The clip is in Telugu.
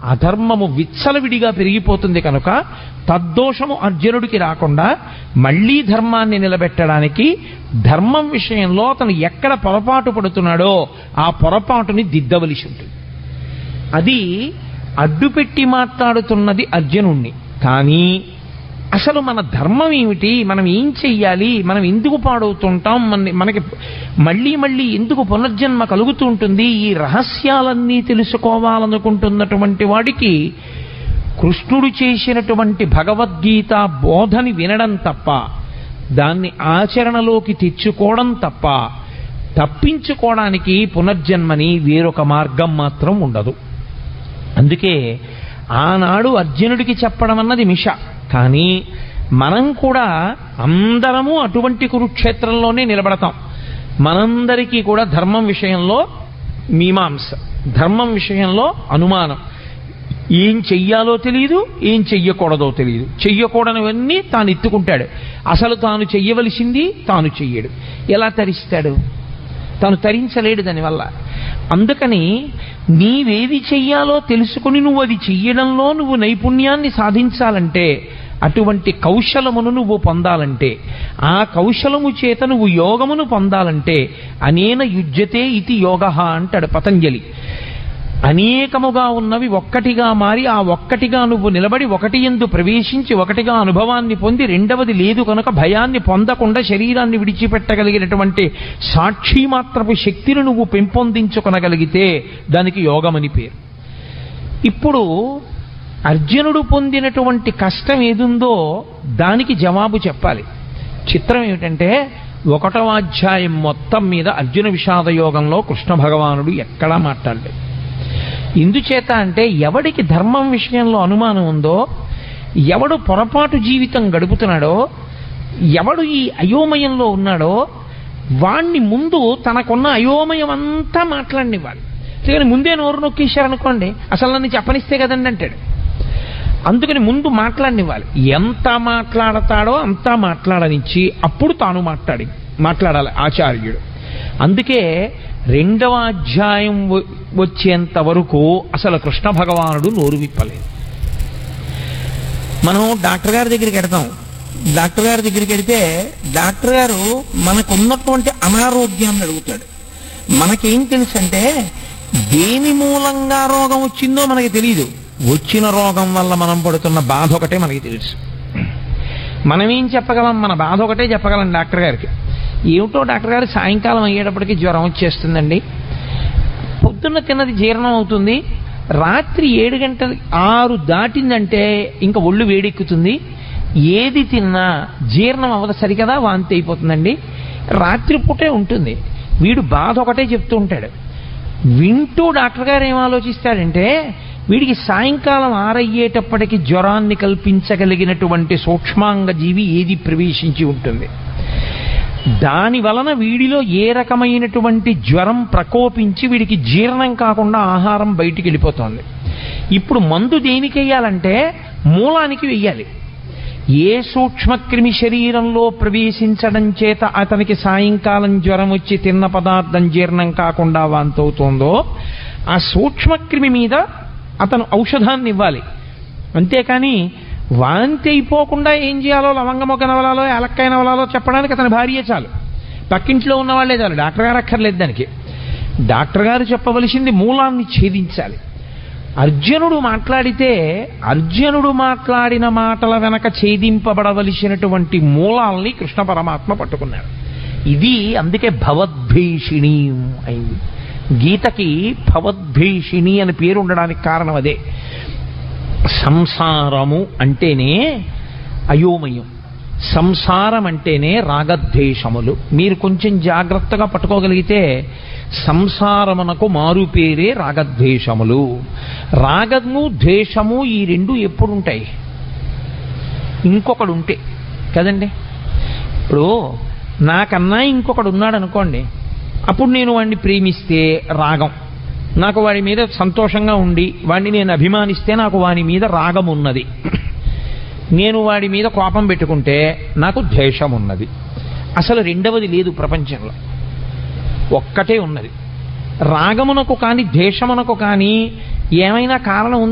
అధర్మము విచ్చలవిడిగా పెరిగిపోతుంది కనుక తద్దోషము అర్జునుడికి రాకుండా మళ్ళీ ధర్మాన్ని నిలబెట్టడానికి ధర్మం విషయంలో అతను ఎక్కడ పొరపాటు పడుతున్నాడో ఆ పొరపాటుని దిద్దవలసి ఉంటుంది అది అడ్డుపెట్టి మాట్లాడుతున్నది అర్జునుణ్ణి కానీ అసలు మన ధర్మం ఏమిటి మనం ఏం చెయ్యాలి మనం ఎందుకు పాడవుతుంటాం మన మనకి మళ్ళీ మళ్ళీ ఎందుకు పునర్జన్మ కలుగుతూ ఉంటుంది ఈ రహస్యాలన్నీ తెలుసుకోవాలనుకుంటున్నటువంటి వాడికి కృష్ణుడు చేసినటువంటి భగవద్గీత బోధని వినడం తప్ప దాన్ని ఆచరణలోకి తెచ్చుకోవడం తప్ప తప్పించుకోవడానికి పునర్జన్మని వేరొక మార్గం మాత్రం ఉండదు అందుకే ఆనాడు అర్జునుడికి చెప్పడం అన్నది మిష కానీ మనం కూడా అందరము అటువంటి కురుక్షేత్రంలోనే నిలబడతాం మనందరికీ కూడా ధర్మం విషయంలో మీమాంస ధర్మం విషయంలో అనుమానం ఏం చెయ్యాలో తెలియదు ఏం చెయ్యకూడదో తెలియదు చెయ్యకూడనివన్నీ తాను ఎత్తుకుంటాడు అసలు తాను చెయ్యవలసింది తాను చెయ్యడు ఎలా తరిస్తాడు తాను తరించలేడు దానివల్ల అందుకని నీవేది చెయ్యాలో తెలుసుకుని నువ్వు అది చెయ్యడంలో నువ్వు నైపుణ్యాన్ని సాధించాలంటే అటువంటి కౌశలమును నువ్వు పొందాలంటే ఆ కౌశలము చేత నువ్వు యోగమును పొందాలంటే అనేన యుజ్యతే ఇది యోగ అంటాడు పతంజలి అనేకముగా ఉన్నవి ఒక్కటిగా మారి ఆ ఒక్కటిగా నువ్వు నిలబడి ఒకటి ఎందు ప్రవేశించి ఒకటిగా అనుభవాన్ని పొంది రెండవది లేదు కనుక భయాన్ని పొందకుండా శరీరాన్ని విడిచిపెట్టగలిగినటువంటి సాక్షి మాత్రపు శక్తిని నువ్వు పెంపొందించుకొనగలిగితే దానికి యోగమని పేరు ఇప్పుడు అర్జునుడు పొందినటువంటి కష్టం ఏదుందో దానికి జవాబు చెప్పాలి చిత్రం ఏమిటంటే ఒకటవ అధ్యాయం మొత్తం మీద అర్జున విషాద యోగంలో కృష్ణ భగవానుడు ఎక్కడా మాట్లాడలేదు ఎందుచేత అంటే ఎవడికి ధర్మం విషయంలో అనుమానం ఉందో ఎవడు పొరపాటు జీవితం గడుపుతున్నాడో ఎవడు ఈ అయోమయంలో ఉన్నాడో వాణ్ణి ముందు తనకున్న అయోమయం అంతా మాట్లాడినివ్వాలి కానీ ముందే నోరు నొక్కేశారనుకోండి అసలు నన్ను చెప్పనిస్తే కదండి అంటాడు అందుకని ముందు మాట్లాడనివ్వాలి ఎంత మాట్లాడతాడో అంతా మాట్లాడనిచ్చి అప్పుడు తాను మాట్లాడి మాట్లాడాలి ఆచార్యుడు అందుకే రెండవ అధ్యాయం వ- వచ్చేంత వరకు అసలు కృష్ణ భగవానుడు నోరు విప్పలేదు మనం డాక్టర్ గారి దగ్గరికి వెడతాం డాక్టర్ గారి దగ్గరికి వెడితే డాక్టర్ గారు మనకున్నటువంటి అనారోగ్యాన్ని అడుగుతాడు మనకేం తెలుసు అంటే దేని మూలంగా రోగం వచ్చిందో మనకి తెలియదు వచ్చిన రోగం వల్ల మనం పడుతున్న బాధ ఒకటే మనకి తెలుసు మనం ఏం చెప్పగలం మన బాధ ఒకటే చెప్పగలం డాక్టర్ గారికి ఏమిటో డాక్టర్ గారు సాయంకాలం అయ్యేటప్పటికి జ్వరం వచ్చేస్తుందండి పొద్దున్న తిన్నది జీర్ణం అవుతుంది రాత్రి ఏడు గంటలు ఆరు దాటిందంటే ఇంకా ఒళ్ళు వేడెక్కుతుంది ఏది తిన్నా జీర్ణం అవ్వదు సరికదా వాంతి అయిపోతుందండి రాత్రిపూటే ఉంటుంది వీడు బాధ ఒకటే చెప్తూ ఉంటాడు వింటూ డాక్టర్ గారు ఏం ఆలోచిస్తాడంటే వీడికి సాయంకాలం ఆరయ్యేటప్పటికి జ్వరాన్ని కల్పించగలిగినటువంటి సూక్ష్మాంగ జీవి ఏది ప్రవేశించి ఉంటుంది దాని వలన వీడిలో ఏ రకమైనటువంటి జ్వరం ప్రకోపించి వీడికి జీర్ణం కాకుండా ఆహారం బయటికి వెళ్ళిపోతోంది ఇప్పుడు మందు దేనికి వెయ్యాలంటే మూలానికి వెయ్యాలి ఏ సూక్ష్మక్రిమి శరీరంలో ప్రవేశించడం చేత అతనికి సాయంకాలం జ్వరం వచ్చి తిన్న పదార్థం జీర్ణం కాకుండా వాంతవుతోందో ఆ సూక్ష్మక్రిమి మీద అతను ఔషధాన్ని ఇవ్వాలి అంతేకాని వాంతి అయిపోకుండా ఏం చేయాలో లవంగమొగ్గ నవలాలో ఏలక్కాయ నవలాలో చెప్పడానికి అతని భార్య చాలు పక్కింట్లో ఉన్న వాళ్ళే చాలు డాక్టర్ గారు అక్కర్లేదు దానికి డాక్టర్ గారు చెప్పవలసింది మూలాన్ని ఛేదించాలి అర్జునుడు మాట్లాడితే అర్జునుడు మాట్లాడిన మాటల వెనక ఛేదింపబడవలసినటువంటి మూలాల్ని కృష్ణ పరమాత్మ పట్టుకున్నాడు ఇది అందుకే భవద్భీషిణి అయింది గీతకి భవద్భీషిణి అని పేరు ఉండడానికి కారణం అదే సంసారము అంటేనే అయోమయం సంసారం అంటేనే రాగద్వేషములు మీరు కొంచెం జాగ్రత్తగా పట్టుకోగలిగితే సంసారమునకు మారు పేరే రాగద్వేషములు రాగము ద్వేషము ఈ రెండు ఎప్పుడుంటాయి ఇంకొకడు ఉంటే కదండి ఇప్పుడు నాకన్నా ఇంకొకడు ఉన్నాడు అనుకోండి అప్పుడు నేను వాడిని ప్రేమిస్తే రాగం నాకు వాడి మీద సంతోషంగా ఉండి వాడిని నేను అభిమానిస్తే నాకు వాడి మీద రాగం ఉన్నది నేను వాడి మీద కోపం పెట్టుకుంటే నాకు ద్వేషం ఉన్నది అసలు రెండవది లేదు ప్రపంచంలో ఒక్కటే ఉన్నది రాగమునకు కానీ ద్వేషమునకు కానీ ఏమైనా కారణం ఉందా